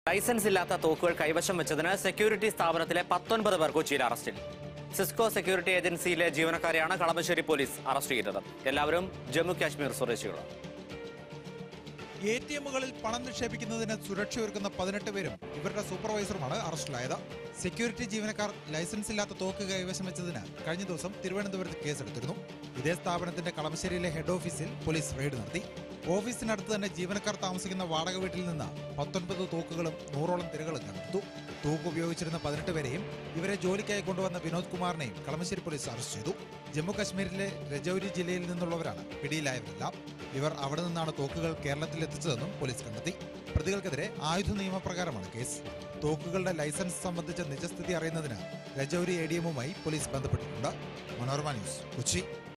licence ഇല്ലാത്ത തോക്കുകൾ കൈവശം വെച്ചതിന് സെക്യൂരിറ്റി സ്ഥാപനത്തിലെ പത്തൊൻപത് പേർ കൊച്ചിയിൽ അറസ്റ്റിൽ സിസ്കോ സെക്യൂരിറ്റി ഏജൻസിയിലെ ജീവനക്കാരെയാണ് കളമശ്ശേരി പോലീസ് അറസ്റ്റ് ചെയ്തത് എല്ലാവരും ജമ്മു കാശ്മീർ സ്വദേശികളാണ് എ ടി എമ്മുകളിൽ പണം നിക്ഷേപിക്കുന്നതിന് സുരക്ഷയൊരുക്കുന്ന പതിനെട്ട് പേരും ഇവരുടെ സൂപ്പർവൈസറുമാണ് അറസ്റ്റിലായത് സെക്യൂരിറ്റി ജീവനക്കാർ ലൈസൻസ് ഇല്ലാത്ത തോക്ക് കൈവശം വെച്ചതിന് കഴിഞ്ഞ ദിവസം തിരുവനന്തപുരത്ത് കേസെടുത്തിരുന്നു ഇതേ സ്ഥാപനത്തിന്റെ കളമശ്ശേരിയിലെ ഹെഡ് ഓഫീസിൽ പോലീസ് റെയ്ഡ് നടത്തി ഓഫീസിനടുത്ത് തന്നെ ജീവനക്കാർ താമസിക്കുന്ന വാടക വീട്ടിൽ നിന്ന് പത്തൊൻപത് തോക്കുകളും നൂറോളം തിരകളും കണ്ടെടുത്തു തോക്ക് ഉപയോഗിച്ചിരുന്ന പതിനെട്ട് പേരെയും ഇവരെ ജോലിക്കായി കൊണ്ടുവന്ന വിനോദ് കുമാറിനെയും കളമശ്ശേരി പോലീസ് അറസ്റ്റ് ചെയ്തു ജമ്മു കശ്മീരിലെ രജൌരി ജില്ലയിൽ നിന്നുള്ളവരാണ് പിടിയിലായവരെല്ലാം ഇവർ അവിടെ നിന്നാണ് തോക്കുകൾ കേരളത്തിൽ എത്തിച്ചതെന്നും പോലീസ് കണ്ടെത്തി പ്രതികൾക്കെതിരെ ആയുധ നിയമപ്രകാരമാണ് കേസ് തോക്കുകളുടെ ലൈസൻസ് സംബന്ധിച്ച നിജസ്ഥിതി അറിയുന്നതിന് രജൌരി എ ഡി എമ്മുമായി പോലീസ് ബന്ധപ്പെട്ടിട്ടുണ്ട് മനോരമ ന്യൂസ് കൊച്ചി